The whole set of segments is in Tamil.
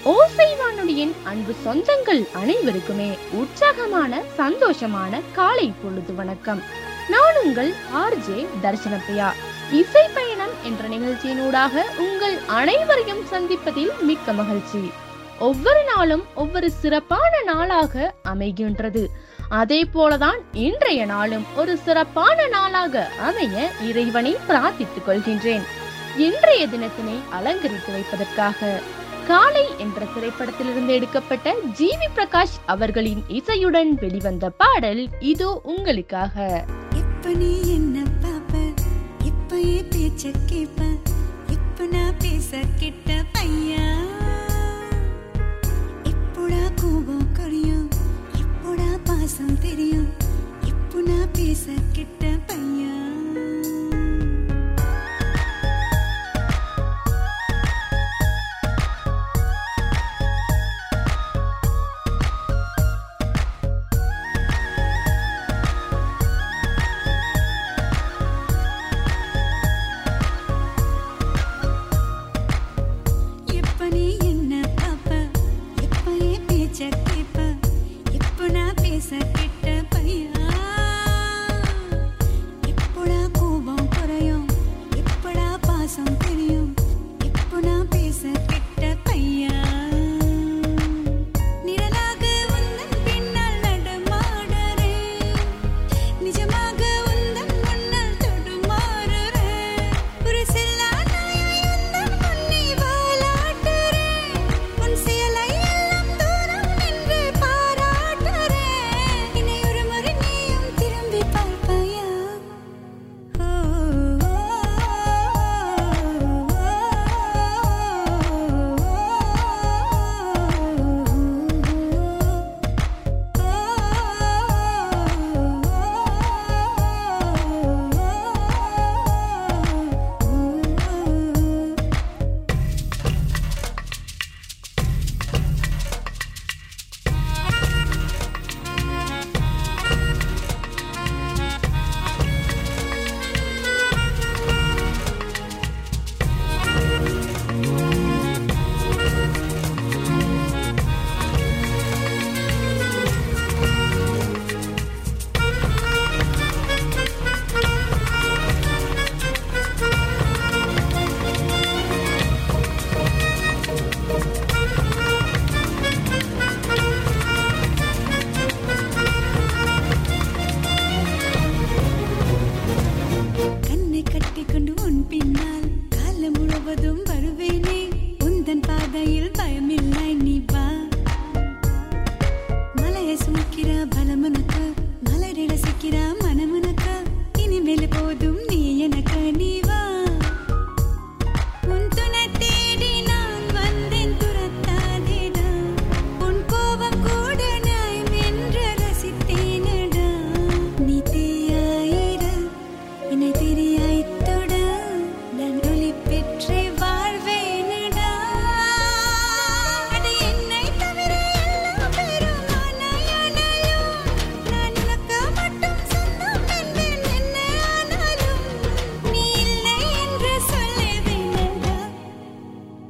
ஓசை வானொலியின் அன்பு சொந்தங்கள் அனைவருக்குமே உற்சாகமான சந்தோஷமான காலை பொழுது வணக்கம் நான் உங்கள் ஆர்ஜே தர்சனப்பிரியா இசை பயணம் என்ற நிகழ்ச்சியினூடாக உங்கள் அனைவரையும் சந்திப்பதில் மிக்க மகிழ்ச்சி ஒவ்வொரு நாளும் ஒவ்வொரு சிறப்பான நாளாக அமைகின்றது அதே போலதான் இன்றைய நாளும் ஒரு சிறப்பான நாளாக அமைய இறைவனை பிரார்த்தித்துக் கொள்கின்றேன் இன்றைய தினத்தினை அலங்கரித்து வைப்பதற்காக காலை என்ற திரைப்படத்திலிருந்து எடுக்கப்பட்ட ஜிவி பிரகாஷ் அவர்களின் இசையுடன் வெளிவந்த பாடல் இதோ உங்களுக்காக இப்ப நீ என்ன பாப்ப இப்பயே பேச்ச கேப்ப இப்ப நான் பேச கிட்ட பையா இப்போடா கோபம் குறையும் இப்போடா பாசம் தெரியும் இப்போ நான் பேச கிட்ட பையா இப்ப நீ என்ன பாப்ப இப்பயே பேச்ச கேப்ப இப்போ நான் பேச கிட்ட பையா இப்போடா கோபம் குறையும் இப்படா பாசம் தெரியும் இப்போ நான் பேச கிட்ட பையா நிழலாக உந்தன் பின்னால் நடமாடுறேன் நிஜமாக உந்தன் முன்னால் தடுமாறுறேன் ஒரு செல்லா நாயாய் உந்தன் முன்னே வாலாட்டுறேன் உன் செயலை எல்லாம் தூரம் நின்று பாராட்டுறேன் என்னை ஒரு முறை நீயும் திரும்பி பார்ப்பாயா ஓ கண்ணை கட்டிக்கொண்டு உன் பின்னால் காலம் முழுவதும் வருவேனே உந்தன் பாதையில் பயமில்லை நீ வா மலையை சுமக்கிற பலமுனக்கு மலரை ரசிக்கிற மனமுனக்கு இனிமேல் போதும் நீ எனக்கு நீ வா உன் துணை தேடி நான் வந்தேன் துரத்தாதேடா உன் கோபம் கூட நியாயம் என்று ரசித்தேனடா நீ தீயாயிட என்னை தெரியாய்த்தொட நான் ஒளி பெற்றே வாழ்வேனடா அது என்னை தவிர எல்லா பேரும் ஆனாயானாலும் நான் உனக்கு மட்டும் சொந்தம் என்பேன் என்ன ஆனாலும் நீ இல்லை என்று சொல்லுவேனடா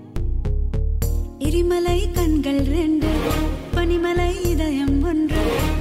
எரிமலை கண்கள் ரெண்டு பனிமலை இதயம் ஒன்று